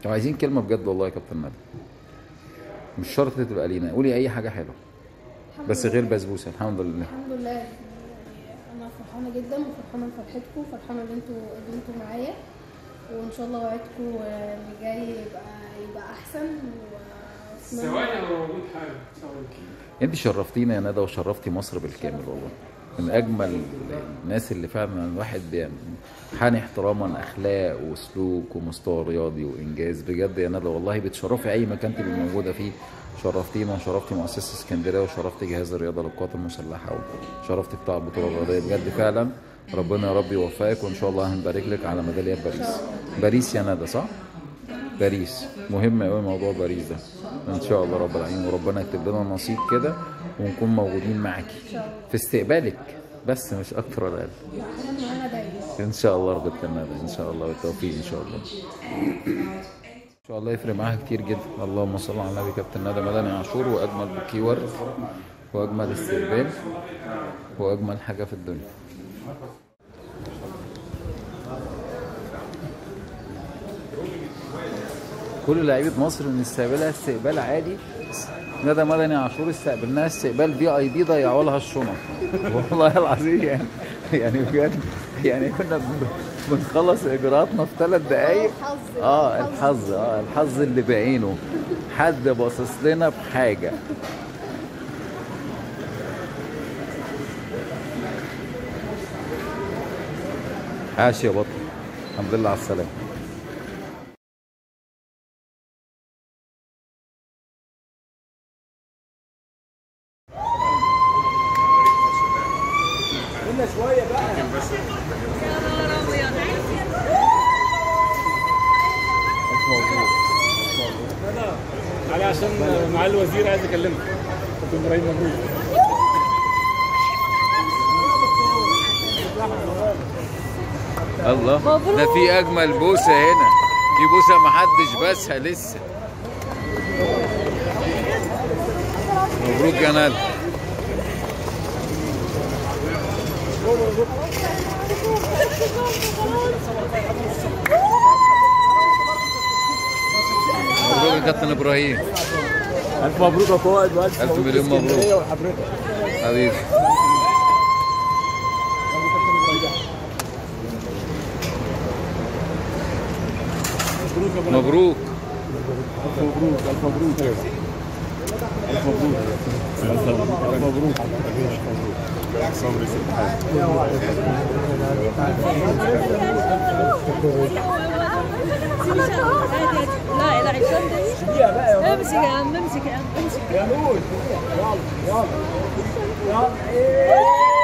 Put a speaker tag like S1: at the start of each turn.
S1: لو عايزين كلمه بجد والله يا كابتن ندى مش شرط تبقى لينا قولي اي حاجه حلوه
S2: الحمد
S1: بس
S2: لله.
S1: غير بسبوسه الحمد لله
S2: الحمد لله يعني انا فرحانه جدا وفرحانه بفرحتكم وفرحانه ان انتوا ان انتوا معايا وان شاء الله وعدكم اللي جاي يبقى يبقى احسن و-
S3: ثواني انا موجود حالا ثواني
S1: انت شرفتينا يا ندى وشرفتي مصر بالكامل والله من اجمل الناس اللي فعلا الواحد بي- حاني احتراما اخلاق وسلوك ومستوى رياضي وانجاز بجد يا ندى والله بتشرفي اي مكان تبقي موجوده فيه شرفتينا وشرفتي مؤسسه اسكندريه وشرفتي جهاز الرياضه للقوات المسلحه وشرفتي بتاع البطوله الرياضيه بجد فعلا ربنا يا رب يوفقك وان شاء الله هنبارك لك على ميداليه في باريس باريس يا ندى صح؟ باريس مهم قوي موضوع باريس ده ان شاء الله رب العالمين وربنا يكتب لنا نصيب كده ونكون موجودين معاكي في استقبالك بس مش اكتر ولا اقل
S2: احنا معانا دايما
S1: ان شاء الله رب العالمين ان شاء الله بالتوفيق ان شاء الله ان شاء الله يفرق معاها كتير جدا اللهم صل على النبي كابتن ندى مدني عاشور واجمل بوكي ورد واجمل استقبال واجمل حاجه في الدنيا كل لعيبه مصر بنستقبلها استقبال عادي ندى مدني عاشور استقبلناها استقبال في اي بي ضيعوا لها الشنط والله العظيم يعني يعني بجد يعني كنا بن- بنخلص اجراءاتنا في ثلاث دقايق
S2: الحظ.
S1: اه
S2: الحظ.
S1: الحظ اه الحظ اللي بعينه حد باصص لنا بحاجه عاش يا بطل الحمد لله على السلامه
S3: علي عشان معالي الوزير عايز اكلمك كابتن ابراهيم مبروك
S1: الله ده في اجمل بوسه هنا في بوسه محدش بسها لسه مبروك يا ندى مبروك يا كابتن ابراهيم
S3: الف مبروك يا فؤاد والف
S1: ألف مليون مبروك.
S3: اسكندرية وحضرتك
S1: حبيبي مبروك
S3: الف مبروك الف مبروك الف مبروك الف مبروك الف مبروك بالعكس عمري ست حاجه
S4: لا لا عشان امسك يا عم امسك يا عم امسك
S3: يا نور يلا يلا يلا